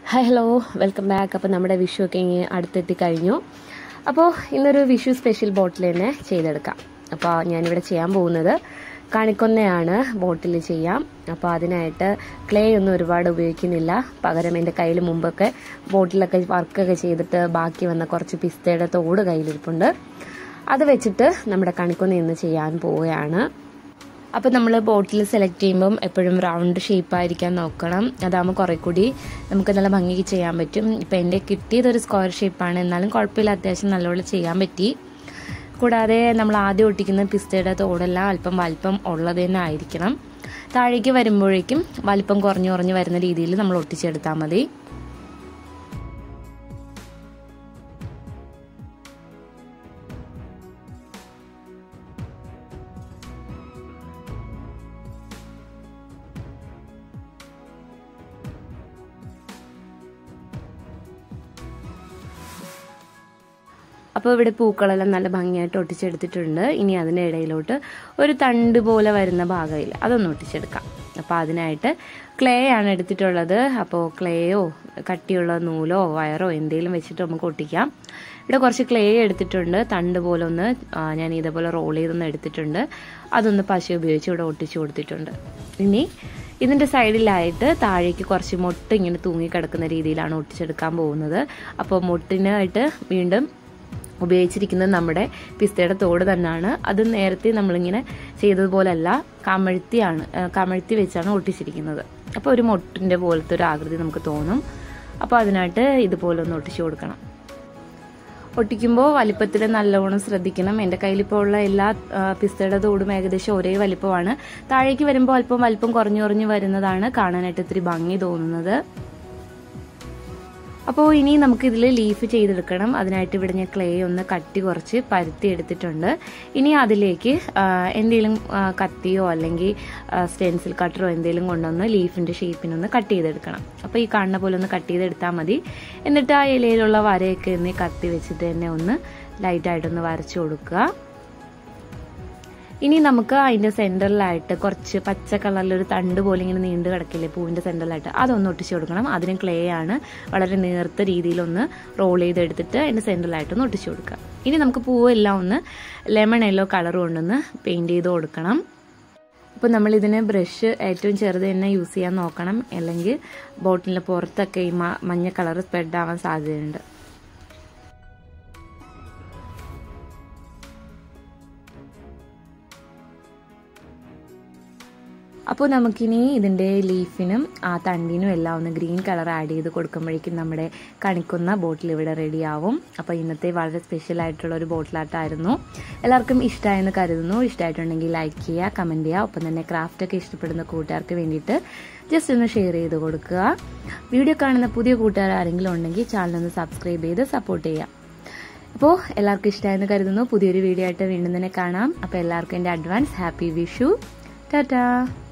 hi hello welcome back അപ്പോൾ നമ്മുടെ വിഷു ഒക്കെ ഇങ്ങനെ അടുത്തെത്തി കഴിഞ്ഞു അപ്പോൾ ഇന്നൊരു വിഷു സ്പെഷ്യൽ ബോട്ടിൽ തന്നെ ചെയ്തെടുക്കാം അപ്പോൾ ഞാനിവിടെ ചെയ്യാൻ പോകുന്നത് കണിക്കൊന്നയാണ് ബോട്ടിൽ ചെയ്യാം അപ്പോൾ അതിനായിട്ട് ക്ലേ ഒന്നും ഒരുപാട് ഉപയോഗിക്കുന്നില്ല പകരം എൻ്റെ കയ്യിൽ മുമ്പൊക്കെ ബോട്ടിലൊക്കെ വർക്കൊക്കെ ചെയ്തിട്ട് ബാക്കി വന്ന കുറച്ച് പിസ്തയുടെ തോട് കയ്യിലിരിപ്പുണ്ട് അത് വെച്ചിട്ട് നമ്മുടെ കണിക്കൊന്ന ഇന്ന് ചെയ്യാൻ പോവുകയാണ് അപ്പോൾ നമ്മൾ ബോട്ടിൽ സെലക്ട് ചെയ്യുമ്പം എപ്പോഴും റൗണ്ട് ഷേപ്പായിരിക്കാൻ നോക്കണം അതാകുമ്പോൾ കുറേ കൂടി നമുക്ക് നല്ല ഭംഗിക്ക് ചെയ്യാൻ പറ്റും ഇപ്പോൾ എൻ്റെ കിട്ടിയതൊരു സ്ക്വയർ ഷേപ്പാണ് എന്നാലും കുഴപ്പമില്ല അത്യാവശ്യം നല്ലപോലെ ചെയ്യാൻ പറ്റി കൂടാതെ നമ്മൾ ആദ്യം ഒട്ടിക്കുന്ന പിസ്തയുടെ തോടെല്ലാം അല്പം വലിപ്പം ഉള്ളത് തന്നെ ആയിരിക്കണം താഴേക്ക് വരുമ്പോഴേക്കും വലിപ്പം കുറഞ്ഞു കുറഞ്ഞു വരുന്ന രീതിയിൽ നമ്മൾ ഒട്ടിച്ചെടുത്താൽ മതി അപ്പോൾ ഇവിടെ പൂക്കളെല്ലാം നല്ല ഭംഗിയായിട്ട് ഒട്ടിച്ചെടുത്തിട്ടുണ്ട് ഇനി അതിൻ്റെ ഇടയിലോട്ട് ഒരു തണ്ട് പോലെ വരുന്ന ഭാഗമില്ല അതൊന്ന് ഒട്ടിച്ചെടുക്കാം അപ്പോൾ അതിനായിട്ട് ക്ലേ ആണ് എടുത്തിട്ടുള്ളത് അപ്പോൾ ക്ലേയോ കട്ടിയുള്ള നൂലോ വയറോ എന്തെങ്കിലും വെച്ചിട്ട് നമുക്ക് ഒട്ടിക്കാം ഇവിടെ കുറച്ച് ക്ലേ എടുത്തിട്ടുണ്ട് തണ്ട് പോലെ ഒന്ന് ഞാൻ ഇതേപോലെ റോൾ ചെയ്തൊന്ന് എടുത്തിട്ടുണ്ട് അതൊന്ന് പശ ഉപയോഗിച്ച് ഇവിടെ ഒട്ടിച്ചു കൊടുത്തിട്ടുണ്ട് ഇനി ഇതിൻ്റെ സൈഡിലായിട്ട് താഴേക്ക് കുറച്ച് മൊട്ട് ഇങ്ങനെ തൂങ്ങിക്കിടക്കുന്ന രീതിയിലാണ് ഒട്ടിച്ചെടുക്കാൻ പോകുന്നത് അപ്പോൾ മൊട്ടിനായിട്ട് വീണ്ടും ഉപയോഗിച്ചിരിക്കുന്നത് നമ്മുടെ പിസ്തയുടെ തോട് തന്നെയാണ് അത് നേരത്തെ നമ്മളിങ്ങനെ ചെയ്തതുപോലല്ല കമഴ്ത്തിയാണ് കമഴ്ത്തി വെച്ചാണ് ഒട്ടിച്ചിരിക്കുന്നത് അപ്പോൾ ഒരു മൊട്ടിൻ്റെ പോലത്തെ ഒരു ആകൃതി നമുക്ക് തോന്നും അപ്പോൾ അതിനായിട്ട് ഇതുപോലെ ഒന്ന് ഒട്ടിച്ചു കൊടുക്കണം ഒട്ടിക്കുമ്പോൾ വലിപ്പത്തിൽ നല്ലവണ്ണം ശ്രദ്ധിക്കണം എൻ്റെ കയ്യിലിപ്പോൾ ഉള്ള എല്ലാ പിസ്തയുടെ തോടും ഏകദേശം ഒരേ വലിപ്പമാണ് താഴേക്ക് വരുമ്പോൾ അല്പം വലിപ്പം കുറഞ്ഞു കുറഞ്ഞു വരുന്നതാണ് കാണാനായിട്ട് ഇത്തിരി ഭംഗി തോന്നുന്നത് അപ്പോൾ ഇനി നമുക്ക് ഇതിൽ ലീഫ് ചെയ്തെടുക്കണം അതിനായിട്ട് ഇവിടെ ഞാൻ ക്ലേ ഒന്ന് കട്ടി കുറച്ച് പരുത്തി എടുത്തിട്ടുണ്ട് ഇനി അതിലേക്ക് എന്തെങ്കിലും കത്തിയോ അല്ലെങ്കിൽ സ്റ്റെൻസിൽ കട്ടറോ എന്തെങ്കിലും കൊണ്ടൊന്ന് ലീഫിൻ്റെ ഷേപ്പിനൊന്ന് കട്ട് ചെയ്തെടുക്കണം അപ്പോൾ ഈ കാണുന്ന പോലെ ഒന്ന് കട്ട് ചെയ്തെടുത്താൽ മതി എന്നിട്ട് ആ ഇലയിലുള്ള വരയൊക്കെ ഒന്ന് കത്തി വെച്ചിട്ട് തന്നെ ഒന്ന് ലൈറ്റായിട്ടൊന്ന് വരച്ചു കൊടുക്കുക ഇനി നമുക്ക് അതിൻ്റെ സെൻറ്ററിലായിട്ട് കുറച്ച് പച്ച കളറിലൊരു തണ്ട് പോലെ ഇങ്ങനെ നീണ്ടു കിടക്കില്ലേ പൂവിൻ്റെ സെൻറ്ററിലായിട്ട് അതൊന്ന് ഒട്ടിച്ചു കൊടുക്കണം അതിന് ക്ലേ ആണ് വളരെ നേർത്ത രീതിയിലൊന്ന് റോൾ ചെയ്തെടുത്തിട്ട് അതിൻ്റെ സെൻറ്ററിലായിട്ടൊന്ന് ഒട്ടിച്ചു കൊടുക്കുക ഇനി നമുക്ക് പൂവെല്ലാം ഒന്ന് ലെമൺ യെല്ലോ കളർ കൊണ്ടൊന്ന് പെയിൻറ്റ് ചെയ്ത് കൊടുക്കണം അപ്പോൾ നമ്മൾ ഇതിന് ബ്രഷ് ഏറ്റവും ചെറുത് തന്നെ യൂസ് ചെയ്യാൻ നോക്കണം അല്ലെങ്കിൽ ബോട്ടിലിൻ്റെ പുറത്തൊക്കെ ഈ മഞ്ഞ കളർ സ്പ്രെഡ് ആവാൻ സാധ്യതയുണ്ട് അപ്പോൾ നമുക്കിനി ഇതിൻ്റെ ലീഫിനും ആ തണ്ടിനും എല്ലാം ഒന്ന് ഗ്രീൻ കളർ ആഡ് ചെയ്ത് കൊടുക്കുമ്പോഴേക്കും നമ്മുടെ കണിക്കുന്ന ബോട്ടിൽ ഇവിടെ റെഡിയാവും അപ്പോൾ ഇന്നത്തെ വളരെ സ്പെഷ്യൽ ആയിട്ടുള്ള ഒരു ബോട്ടിലാട്ടായിരുന്നു എല്ലാവർക്കും ഇഷ്ടമായെന്ന് കരുതുന്നു ഇഷ്ടമായിട്ടുണ്ടെങ്കിൽ ലൈക്ക് ചെയ്യുക കമൻറ്റ് ചെയ്യുക ഒപ്പം തന്നെ ക്രാഫ്റ്റൊക്കെ ഇഷ്ടപ്പെടുന്ന കൂട്ടുകാർക്ക് വേണ്ടിയിട്ട് ജസ്റ്റ് ഒന്ന് ഷെയർ ചെയ്ത് കൊടുക്കുക വീഡിയോ കാണുന്ന പുതിയ കൂട്ടുകാർ ആരെങ്കിലും ഉണ്ടെങ്കിൽ ചാനൽ ഒന്ന് സബ്സ്ക്രൈബ് ചെയ്ത് സപ്പോർട്ട് ചെയ്യുക അപ്പോൾ എല്ലാവർക്കും ഇഷ്ടമായെന്ന് കരുതുന്നു പുതിയൊരു വീഡിയോ ആയിട്ട് വീണ്ടും തന്നെ കാണാം അപ്പോൾ എല്ലാവർക്കും എൻ്റെ അഡ്വാൻസ് ഹാപ്പി വിഷു ടാറ്റാ